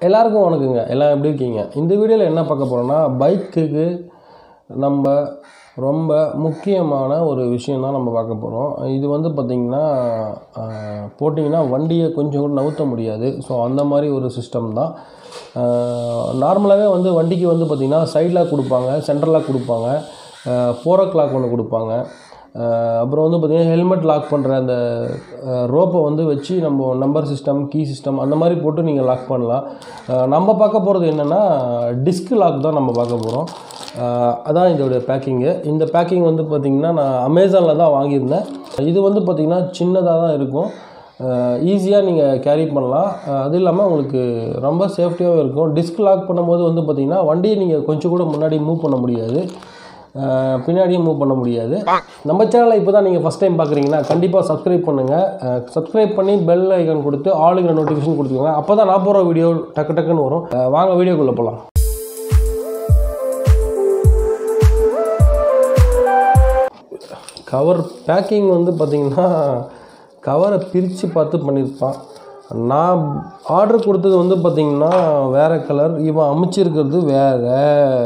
எல்லாருக்கும் வணக்கங்க எல்லாம் எப்படி இருக்கீங்க இந்த வீடியோவில் என்ன பார்க்க போகிறோன்னா பைக்குக்கு நம்ம ரொம்ப முக்கியமான ஒரு விஷயம் தான் நம்ம பார்க்க போகிறோம் இது வந்து பார்த்திங்கன்னா போட்டிங்கன்னா வண்டியை கொஞ்சம் கூட நவுத்த முடியாது ஸோ அந்த மாதிரி ஒரு சிஸ்டம் தான் நார்மலாகவே வந்து வண்டிக்கு வந்து பார்த்திங்கன்னா சைட் லாக் கொடுப்பாங்க சென்ட்ரல் லாக் கொடுப்பாங்க ஃபோர் ஓ கிளாக் ஒன்று கொடுப்பாங்க அஹ் அப்புறம் வந்து பார்த்திங்கன்னா ஹெல்மெட் லாக் பண்ணுற அந்த ரோப்பை வந்து வச்சு நம்ம நம்பர் சிஸ்டம் கீ சிஸ்டம் அந்த மாதிரி போட்டு நீங்கள் லாக் பண்ணலாம் அஹ் நம்ம பார்க்க போகிறது என்னென்னா டிஸ்க் லாக் தான் நம்ம பார்க்க போகிறோம் அதான் இதோடைய பேக்கிங்கு இந்த பேக்கிங் வந்து பார்த்திங்கன்னா நான் அமேசானில் தான் வாங்கியிருந்தேன் இது வந்து பார்த்திங்கன்னா சின்னதாக தான் இருக்கும் ஈஸியாக நீங்கள் கேரி பண்ணலாம் அஹ் அது இல்லாமல் உங்களுக்கு ரொம்ப சேஃப்டியாகவும் இருக்கும் டிஸ்க் லாக் பண்ணும்போது வந்து பார்த்திங்கன்னா வண்டியை நீங்கள் கொஞ்சம் கூட முன்னாடி மூவ் பண்ண முடியாது அஹ் பின்னாடியும் மூவ் பண்ண முடியாது நம்ம சேனலை இப்போ தான் நீங்கள் ஃபஸ்ட் டைம் பார்க்குறீங்கன்னா கண்டிப்பாக சப்ஸ்கிரைப் பண்ணுங்கள் சப்ஸ்கிரைப் பண்ணி பெல் ஐக்கான் கொடுத்து ஆளுங்கிற நோட்டிஃபிகேஷன் கொடுத்துக்கோங்க அப்போ தான் நான் போகிற வீடியோ டக்கு டக்குன்னு வரும் அஹ் வாங்க வீடியோக்குள்ளே போகலாம் கவர் பேக்கிங் வந்து பார்த்திங்கன்னா கவரை பிரித்து பார்த்து பண்ணியிருப்பான் நான் ஆர்டர் கொடுத்தது வந்து பார்த்திங்கன்னா வேறு கலர் இவன் அமைச்சிருக்கிறது வேறு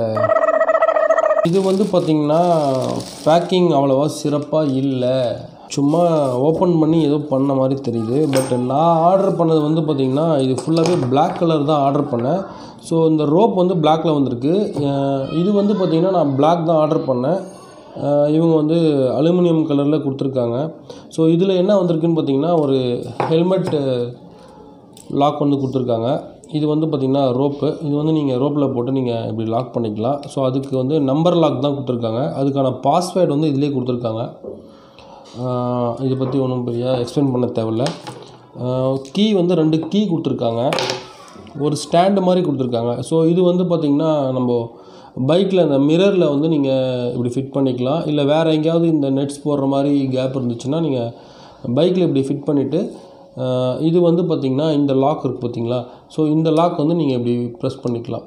இது வந்து பார்த்திங்கன்னா பேக்கிங் அவ்வளோவா சிறப்பாக இல்லை சும்மா ஓப்பன் பண்ணி ஏதோ பண்ண மாதிரி தெரியுது பட் நான் ஆர்டர் பண்ணது வந்து பார்த்திங்கன்னா இது ஃபுல்லாகவே Black கலர் தான் ஆர்டர் பண்ணேன் ஸோ இந்த ரோப் வந்து பிளாக்ல வந்திருக்கு அஹ் இது வந்து பார்த்திங்கன்னா நான் Black தான் ஆர்டர் பண்ணேன் அஹ் இவங்க வந்து அலுமினியம் கலரில் கொடுத்துருக்காங்க ஸோ இதில் என்ன வந்திருக்குன்னு பார்த்தீங்கன்னா ஒரு ஹெல்மெட் லாக் வந்து கொடுத்துருக்காங்க இது வந்து பார்த்திங்கன்னா ரோப்பு இது வந்து நீங்கள் ரோப்பில் போட்டு நீங்கள் இப்படி லாக் பண்ணிக்கலாம் ஸோ அதுக்கு வந்து நம்பர் லாக் தான் கொடுத்துருக்காங்க அதுக்கான பாஸ்வேர்டு வந்து இதிலே கொடுத்துருக்காங்க ஆஹ் இதை பற்றி ஒன்றும் பெரிய எக்ஸ்பிளைன் பண்ண தேவையில்ல கீ வந்து ரெண்டு கீ கொடுத்துருக்காங்க ஒரு ஸ்டாண்டு மாதிரி கொடுத்துருக்காங்க ஸோ இது வந்து பார்த்திங்கன்னா நம்ம பைக்கில் இந்த மிரரில் வந்து நீங்கள் இப்படி ஃபிட் பண்ணிக்கலாம் இல்லை வேறு எங்கேயாவது இந்த நெட்ஸ் போடுற மாதிரி கேப் இருந்துச்சுன்னா நீங்கள் பைக்கில் இப்படி ஃபிட் பண்ணிவிட்டு இது வந்து பார்த்திங்கன்னா இந்த லாக் இருக்குது பார்த்தீங்களா ஸோ இந்த லாக் வந்து நீங்கள் இப்படி ப்ரெஸ் பண்ணிக்கலாம்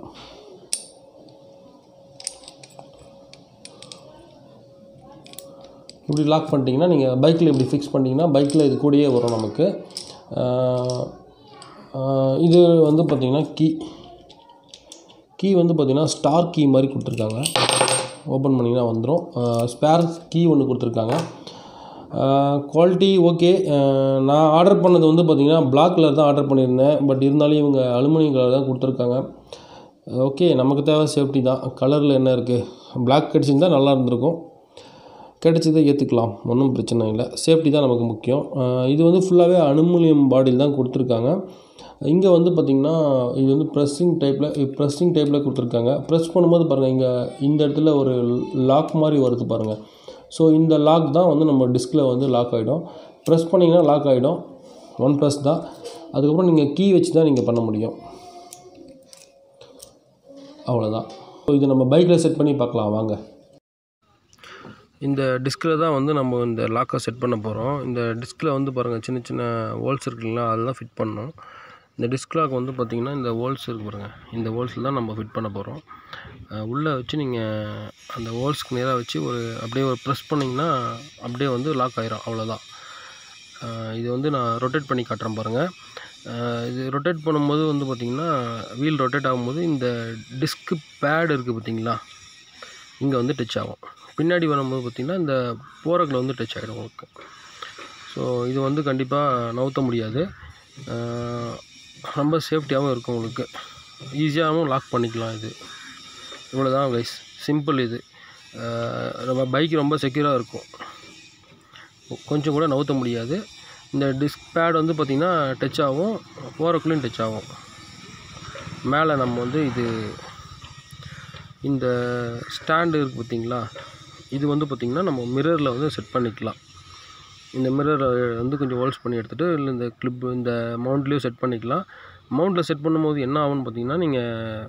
இப்படி லாக் பண்ணிட்டீங்கன்னா நீங்கள் பைக்கில் இப்படி ஃபிக்ஸ் பண்ணிட்டீங்கன்னா பைக்கில் இது கூடயே வரும் நமக்கு ஆஹ் ஆஹ் இது வந்து பார்த்திங்கன்னா கீ கீ வந்து பார்த்திங்கன்னா ஸ்டார் கீ மாதிரி கொடுத்துருக்காங்க ஓப்பன் பண்ணிங்கன்னா வந்துடும் ஸ்பேர் கீ ஒன்று கொடுத்துருக்காங்க குவாலிட்டி ஓகே நான் ஆர்டர் பண்ணது வந்து பார்த்திங்கன்னா Black கலர் தான் ஆர்டர் பண்ணியிருந்தேன் பட் இருந்தாலும் இவங்க அலுமினியம் கலர் தான் கொடுத்துருக்காங்க ஓகே நமக்கு தேவை சேஃப்டி தான் கலரில் என்ன இருக்குது Black கிடச்சிருந்தா நல்லா இருந்திருக்கும் கிடைச்சதை ஏற்றுக்கலாம் ஒன்றும் பிரச்சனை இல்லை சேஃப்டி தான் நமக்கு முக்கியம் அஹ் இது வந்து ஃபுல்லாகவே அலுமினியம் பாடியில் தான் கொடுத்துருக்காங்க இங்கே வந்து பார்த்திங்கன்னா இது வந்து ப்ரெஸ்ஸிங் டைப்பில் ப்ரெஸ்ஸிங் டைப்பில் கொடுத்துருக்காங்க ப்ரெஸ் பண்ணும்போது பாருங்கள் இங்கே இந்த இடத்துல ஒரு லாக் மாதிரி வருது பாருங்கள் ஸோ இந்த லாக் தான் வந்து நம்ம டிஸ்கில் வந்து லாக் ஆகிடும் ப்ரெஸ் பண்ணிங்கன்னா லாக் ஆகிடும் ஒன் ப்ரெஸ் தான் அதுக்கப்புறம் நீங்கள் கீ வச்சு தான் நீங்கள் பண்ண முடியும் அவ்வளோதான் ஸோ இது நம்ம பைக்கில் செட் பண்ணி பார்க்கலாம் வாங்க இந்த டிஸ்கில் தான் வந்து நம்ம இந்த லாக்கை செட் பண்ண போகிறோம் இந்த டிஸ்கில் வந்து பாருங்கள் சின்ன சின்ன ஹோல்ஸ் இருக்குங்களா அதெல்லாம் ஃபிட் பண்ணணும் இந்த டிஸ்க் லாக் வந்து பார்த்திங்கன்னா இந்த ஹோல்ஸ் இருக்கு பாருங்கள் இந்த ஹோல்ஸில் தான் நம்ம ஃபிட் பண்ண போகிறோம் உள்ளே வச்சு நீங்கள் அந்த ஹோல்ஸ்க்கு நேராக வச்சு ஒரு அப்படியே ஒரு ப்ரெஸ் பண்ணிங்கன்னா அப்படியே வந்து லாக் ஆயிரும் அவ்வளோதான் அஹ் இது வந்து நான் ரொட்டேட் பண்ணி காட்டுறேன் பாருங்கள் அஹ் இது ரொட்டேட் பண்ணும்போது வந்து பார்த்திங்கன்னா வீல் ரொட்டேட் ஆகும்போது இந்த டிஸ்க்கு பேட் இருக்குது பார்த்தீங்களா இங்கே வந்து டச் ஆகும் பின்னாடி வரும்போது பார்த்திங்கன்னா இந்த போரக்கில் வந்து டச் ஆகிடும் உங்களுக்கு ஸோ இது வந்து கண்டிப்பாக நவுத்த முடியாது அஹ் ரொம்ப சேஃப்டியாகவும் இருக்கும் உங்களுக்கு ஈஸியாகவும் லாக் பண்ணிக்கலாம் இது இவ்வளோ தான் கைஸ் சிம்பிள் இது அஹ் நம்ம பைக் ரொம்ப செக்யூராக இருக்கும் கொஞ்சம் கூட நவுத்த முடியாது இந்த டிஸ்க் பேட் வந்து பார்த்திங்கன்னா டச் ஆகும் போகிறக்குள்ளேயும் டச் ஆகும் மேலே நம்ம வந்து இது இந்த ஸ்டாண்டு இருக்குது பார்த்தீங்களா இது வந்து பார்த்திங்கன்னா நம்ம மிரரில் வந்து செட் பண்ணிக்கலாம் இந்த மிரரை வந்து கொஞ்சம் ஹோல்ஸ் பண்ணி எடுத்துகிட்டு இல்லை இந்த கிளிப் இந்த மவுண்ட்லேயும் செட் பண்ணிக்கலாம் மவுண்ட்டில் செட் பண்ணும்போது என்ன ஆகும்னு பார்த்தீங்கன்னா நீங்கள்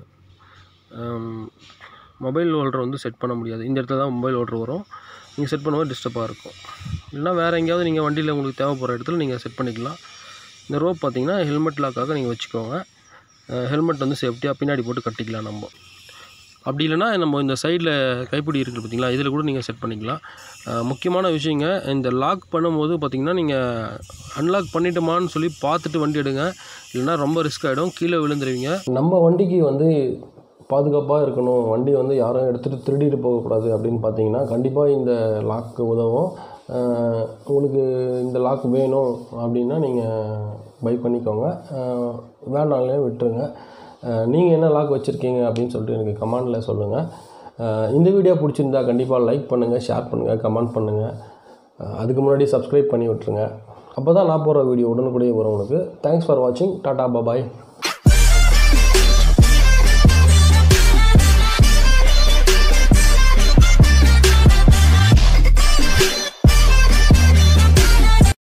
மொபைல் ஹோல்டர் வந்து செட் பண்ண முடியாது இந்த இடத்துல தான் மொபைல் ஹோல்டர் வரும் நீங்கள் செட் பண்ணும்போது டிஸ்டர்பாக இருக்கும் இல்லைனா வேறு எங்கேயாவது நீங்கள் வண்டியில் உங்களுக்கு தேவைப்படுற இடத்துல நீங்கள் செட் பண்ணிக்கலாம் இந்த ரோப் பார்த்தீங்கன்னா ஹெல்மெட் லாக்காக நீங்கள் வச்சுக்கோங்க ஹெல்மெட் வந்து சேஃப்டியாக பின்னாடி போட்டு கட்டிக்கலாம் நம்ம அப்படி இல்லைன்னா நம்ம இந்த சைடில் கைப்பிடி இருக்குது பார்த்தீங்களா இதில் கூட நீங்கள் செட் பண்ணிக்கலாம் அஹ் முக்கியமான விஷயங்க இந்த லாக் பண்ணும்போது பார்த்தீங்கன்னா நீங்கள் அன்லாக் பண்ணிட்டோமான்னு சொல்லி பார்த்துட்டு வண்டி எடுங்க இல்லைன்னா ரொம்ப ரிஸ்க் ஆகிடும் கீழே விழுந்துருவீங்க நம்ம வண்டிக்கு வந்து பாதுகாப்பாக இருக்கணும் வண்டி வந்து யாரும் எடுத்துகிட்டு திருடிட்டு போகக்கூடாது அப்படின்னு பார்த்தீங்கன்னா கண்டிப்பாக இந்த லாக்கு உதவும் அஹ் உங்களுக்கு இந்த லாக் வேணும் அப்படின்னா நீங்கள் பை பண்ணிக்கோங்க அஹ் வேணாலே விட்டுருங்க நீங்கள் என்ன லாக் வச்சுருக்கீங்க அப்படின்னு சொல்லிட்டு எனக்கு கமெண்டில் சொல்லுங்கள் அஹ் இந்த வீடியோ பிடிச்சிருந்தா கண்டிப்பாக லைக் பண்ணுங்கள் ஷேர் பண்ணுங்கள் கமெண்ட் பண்ணுங்கள் அஹ் அதுக்கு முன்னாடி சப்ஸ்கிரைப் பண்ணி விட்ருங்க அப்போ தான் நான் போடுற வீடியோ உடனுக்குடைய வரும் உங்களுக்கு தேங்க்ஸ் ஃபார் வாட்சிங் டாடா பபாய்